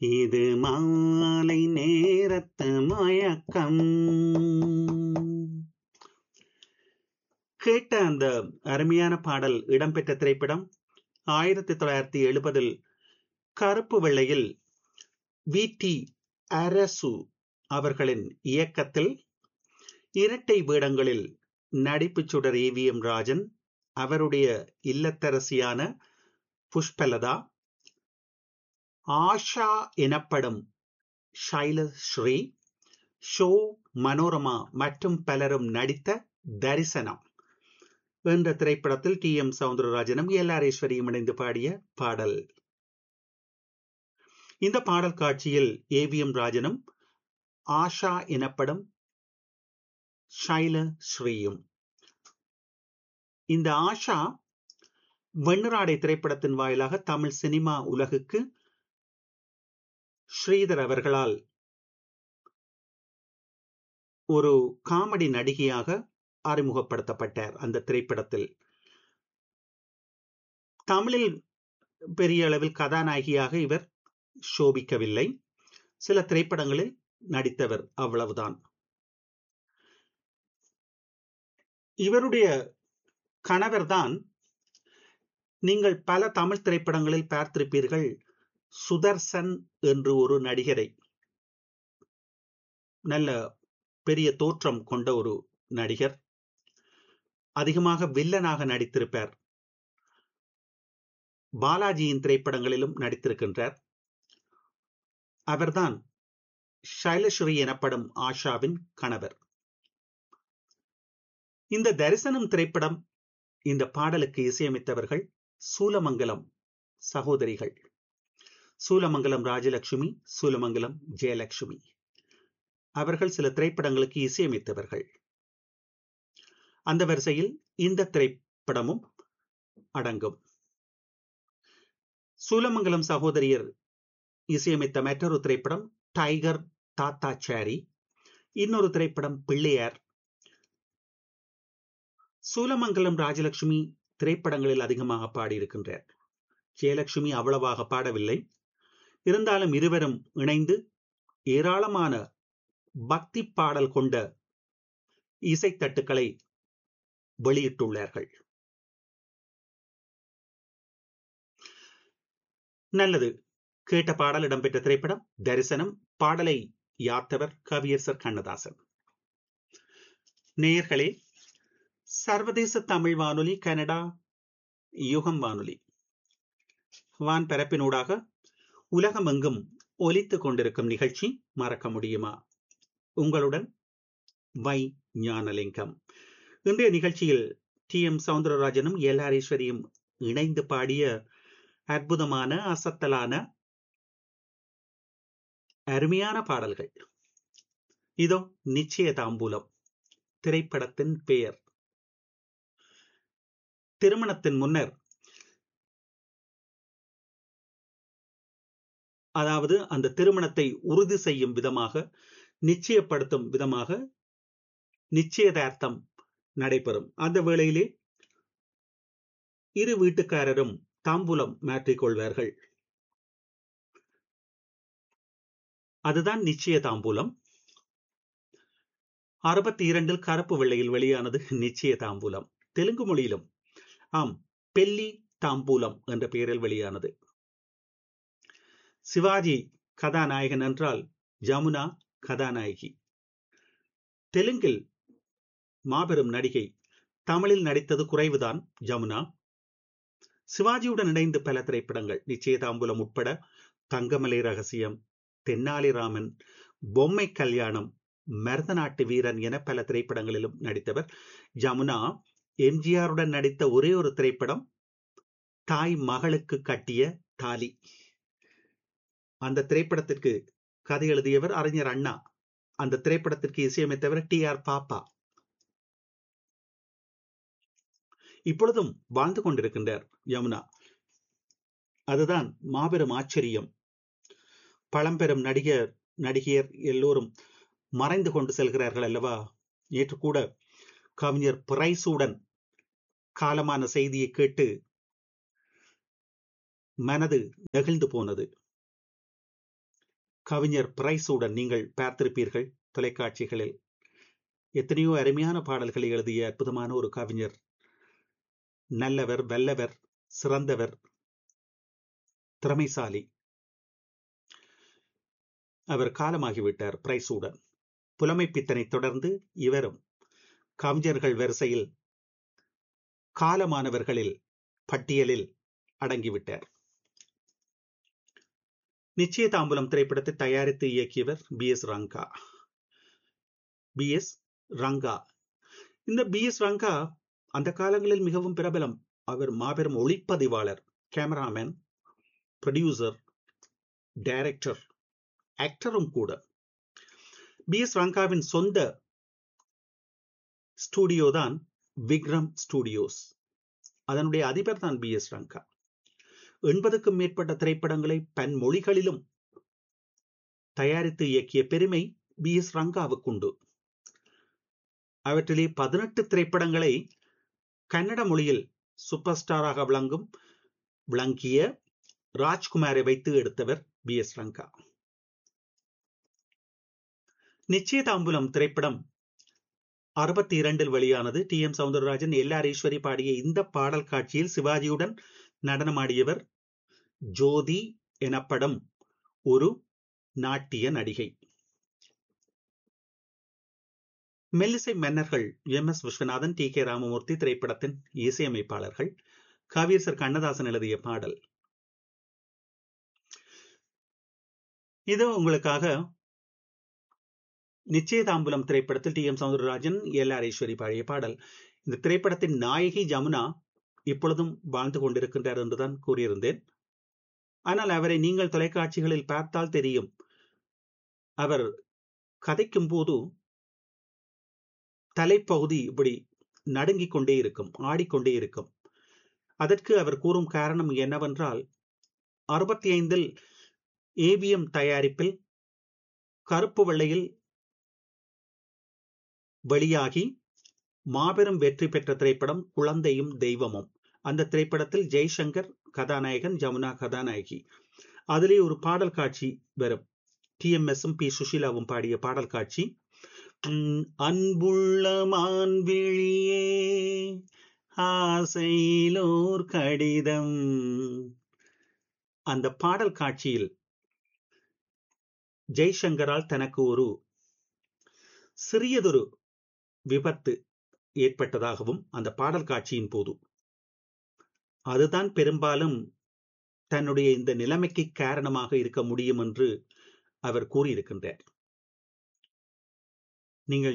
இது மாலை நேரத்து மயக்கம் கேட்ட அந்த அருமையான பாடல் இடம்பெற்ற திரைப்படம் ஆயிரத்தி தொள்ளாயிரத்தி எழுபதில் கருப்பு வெள்ளையில் வி டி அரசு அவர்களின் இயக்கத்தில் இரட்டை வேடங்களில் நடிப்புச் சுடர் ஏவிஎம் ராஜன் அவருடைய இல்லத்தரசியான புஷ்பலதா ஆஷா எனப்படும் ஷைலஸ்ரீ ஷோ மனோரமா மற்றும் பலரும் நடித்த தரிசனம் என்ற திரைப்படத்தில் டி எம் சவுந்தரராஜனும் எல் ஆர் ஈஸ்வரியும் இணைந்து பாடிய பாடல் இந்த பாடல் காட்சியில் ஏவிஎம் ராஜனும் ஆஷா எனப்படும் ஷைல ஸ்ரீயும் இந்த ஆஷா வெண்ணிராடை திரைப்படத்தின் வாயிலாக தமிழ் சினிமா உலகுக்கு ஸ்ரீதர் அவர்களால் ஒரு காமெடி நடிகையாக அறிமுகப்படுத்தப்பட்டார் அந்த திரைப்படத்தில் தமிழில் பெரிய அளவில் கதாநாயகியாக இவர் சோபிக்கவில்லை சில திரைப்படங்களில் நடித்தவர் அவ்வளவுதான் இவருடைய கணவர்தான் நீங்கள் பல தமிழ் திரைப்படங்களில் பார்த்திருப்பீர்கள் சுதர்சன் என்று ஒரு நடிகரை நல்ல பெரிய தோற்றம் கொண்ட ஒரு நடிகர் அதிகமாக வில்லனாக நடித்திருப்பார் பாலாஜியின் திரைப்படங்களிலும் நடித்திருக்கின்றார் அவர்தான் ஷைலஸ்ரீ எனப்படும் ஆஷாவின் கணவர் இந்த தரிசனம் திரைப்படம் இந்த பாடலுக்கு இசையமைத்தவர்கள் சூலமங்கலம் சகோதரிகள் சூலமங்கலம் ராஜலட்சுமி சூலமங்கலம் ஜெயலட்சுமி அவர்கள் சில திரைப்படங்களுக்கு இசையமைத்தவர்கள் அந்த வரிசையில் இந்த திரைப்படமும் அடங்கும் சூலமங்கலம் சகோதரியர் இசையமைத்த மற்றொரு திரைப்படம் டைகர் தாத்தாச்சாரி இன்னொரு திரைப்படம் பிள்ளையார் சூலமங்கலம் ராஜலட்சுமி திரைப்படங்களில் அதிகமாக பாடியிருக்கின்றார் ஜெயலட்சுமி அவ்வளவாக பாடவில்லை இருந்தாலும் இருவரும் இணைந்து ஏராளமான பக்தி பாடல் கொண்ட இசைத்தட்டுக்களை வெளியிட்டுள்ளார்கள் நல்லது கேட்ட பாடல் இடம்பெற்ற திரைப்படம் தரிசனம் பாடலை யாத்தவர் கவியரசர் கண்ணதாசன் நேயர்களே சர்வதேச தமிழ் வானொலி கனடா யுகம் வானொலி வான் பரப்பினூடாக உலகமெங்கும் ஒலித்துக் கொண்டிருக்கும் நிகழ்ச்சி மறக்க முடியுமா உங்களுடன் வை ஞானலிங்கம் இன்றைய நிகழ்ச்சியில் டி எம் சவுந்தரராஜனும் எல் ஹரீஸ்வரியும் இணைந்து பாடிய அற்புதமான அசத்தலான அருமையான பாடல்கள் இதோ நிச்சய தாம்பூலம் திரைப்படத்தின் பெயர் திருமணத்தின் முன்னர் அதாவது அந்த திருமணத்தை உறுதி செய்யும் விதமாக நிச்சயப்படுத்தும் விதமாக நிச்சயதார்த்தம் நடைபெறும் அந்த வேளையிலே இரு வீட்டுக்காரரும் தாம்பூலம் மாற்றிக்கொள்வார்கள் அதுதான் நிச்சய தாம்பூலம் அறுபத்தி இரண்டில் கருப்பு வெள்ளையில் வெளியானது நிச்சய தாம்பூலம் தெலுங்கு மொழியிலும் ஆம் பெல்லி தாம்பூலம் என்ற பெயரில் வெளியானது சிவாஜி கதாநாயகன் என்றால் ஜமுனா கதாநாயகி தெலுங்கில் மாபெரும் நடிகை தமிழில் நடித்தது குறைவுதான் ஜமுனா சிவாஜியுடன் இணைந்து பல திரைப்படங்கள் நிச்சயதாம்பூலம் உட்பட தங்கமலை ரகசியம் தென்னாலிராமன் பொம்மை கல்யாணம் மருதநாட்டு வீரன் என பல திரைப்படங்களிலும் நடித்தவர் ஜமுனா எம்ஜிஆருடன் நடித்த ஒரே ஒரு திரைப்படம் தாய் மகளுக்கு கட்டிய தாலி அந்த திரைப்படத்திற்கு கதை எழுதியவர் அறிஞர் அண்ணா அந்த திரைப்படத்திற்கு இசையமைத்தவர் டி ஆர் பாப்பா இப்பொழுதும் வாழ்ந்து கொண்டிருக்கின்றார் யமுனா அதுதான் மாபெரும் ஆச்சரியம் பழம்பெரும் நடிகர் நடிகையர் எல்லோரும் மறைந்து கொண்டு செல்கிறார்கள் அல்லவா நேற்று கூட கவிஞர் பிரைசூடன் காலமான செய்தியை கேட்டு மனது நெகிழ்ந்து போனது கவிஞர் பிரைஸுடன் நீங்கள் பார்த்திருப்பீர்கள் தொலைக்காட்சிகளில் எத்தனையோ அருமையான பாடல்களை எழுதிய அற்புதமான ஒரு கவிஞர் நல்லவர் வல்லவர் சிறந்தவர் திறமைசாலி அவர் காலமாகிவிட்டார் பிரைஸுடன் புலமை பித்தனை தொடர்ந்து இவரும் கவிஞர்கள் வரிசையில் காலமானவர்களில் பட்டியலில் அடங்கிவிட்டார் நிச்சயதாம்பலம் திரைப்படத்தை தயாரித்து இயக்கியவர் B S Ranga B S Ranga இந்த பி எஸ் ரங்கா அந்த காலங்களில் மிகவும் பிரபலம் அவர் மாபெரும் ஒளிப்பதிவாளர் கேமராமேன் ப்ரொடியூசர் டைரக்டர் ஆக்டரும் கூட பி எஸ் ரங்காவின் சொந்த ஸ்டூடியோ தான் விக்ரம் ஸ்டூடியோஸ் அதனுடைய அதிபர் தான் பி எஸ் ரங்கா எண்பதுக்கும் மேற்பட்ட திரைப்படங்களை பன்மொழிகளிலும் தயாரித்து இயக்கிய பெருமை பி எஸ் ரங்காவுக்குண்டு அவற்றிலே பதினெட்டு திரைப்படங்களை கன்னட மொழியில் சூப்பர் ஸ்டாராக விளங்கும் விளங்கிய ராஜ்குமாரை வைத்து எடுத்தவர் பி எஸ் ரங்கா நிச்சயதாம்புலம் திரைப்படம் அறுபத்தி இரண்டில் வெளியானது T M Soundararajan L R Eswari பாடிய இந்த பாடல் காட்சியில் சிவாஜியுடன் நடனமாடியவர் ஜோதி எனப்படும் ஒரு நாட்டிய நடிகை மெல்லிசை மன்னர்கள் M S Viswanathan T K Ramamurthy திரைப்படத்தின் இசையமைப்பாளர்கள் கவியரசர் கண்ணதாசன் எழுதிய பாடல் இது உங்களுக்காக நிச்சயதாம்புலம் திரைப்படத்தில் T M Soundararajan L R Eswari பாடிய பாடல் இந்த திரைப்படத்தின் நாயகி ஜமுனா இப்பொழுதும் வாழ்ந்து கொண்டிருக்கின்றார் என்றுதான் கூறியிருந்தேன் ஆனால் அவரை நீங்கள் தொலைக்காட்சிகளில் பார்த்தால் தெரியும் அவர் கதைக்கும் போது தலைப்பகுதி இப்படி நடுங்கிக் கொண்டே இருக்கும் ஆடிக்கொண்டே இருக்கும் அதற்கு அவர் கூறும் காரணம் என்னவென்றால் அறுபத்தி ஐந்தில் ஏபிஎம் தயாரிப்பில் கருப்பு வெள்ளையில் வெளியாகி மாபெரும் வெற்றி பெற்ற திரைப்படம் குழந்தையும் தெய்வமும் அந்த திரைப்படத்தில் ஜெய்சங்கர் கதாநாயகன் ஜமுனா கதாநாயகி அதிலே ஒரு பாடல் காட்சி வரும் டி எம் எஸும் பி சுஷீலாவும் பாடிய பாடல் காட்சி அன்புள்ள மான்விழியே ஆசையிலோர் கடிதம் அந்த பாடல் காட்சியில் ஜெய்சங்கரால் தனக்கு ஒரு சிறியதொரு விபத்து ஏற்பட்டதாகவும் அந்த பாடல் காட்சியின் போது அதுதான் பெரும்பாலும் தன்னுடைய இந்த நிலைமைக்கு காரணமாக இருக்க முடியும் என்று அவர் கூறியிருக்கின்றார் நீங்கள்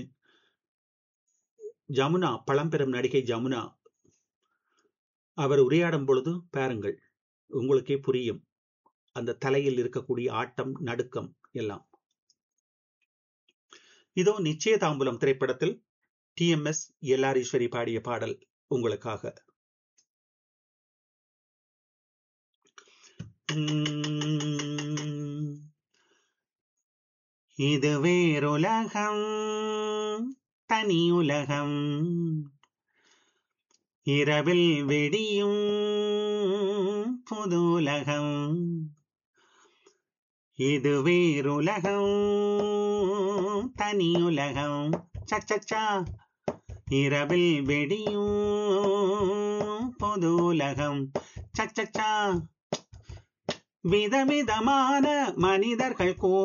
ஜமுனா பழம்பெரும் நடிகை ஜமுனா அவர் உரையாடும் பொழுது பாருங்கள் உங்களுக்கே புரியும் அந்த தலையில் இருக்கக்கூடிய ஆட்டம் நடுக்கம் எல்லாம் இதோ நிச்சயதாம்புலம் திரைப்படத்தில் டி எம் எஸ் எல்லாரீஸ்வரி பாடிய பாடல் உங்களுக்காக இது வேறுலகம் தனியுலகம் இரவில் வெடியும் புதுலகம் இது வேறுலகம் தனியுலகம் சச்சா இரவில் வெடியும் பொதுலகம் சச்சா விதவிதமான மனிதர்கள் கூ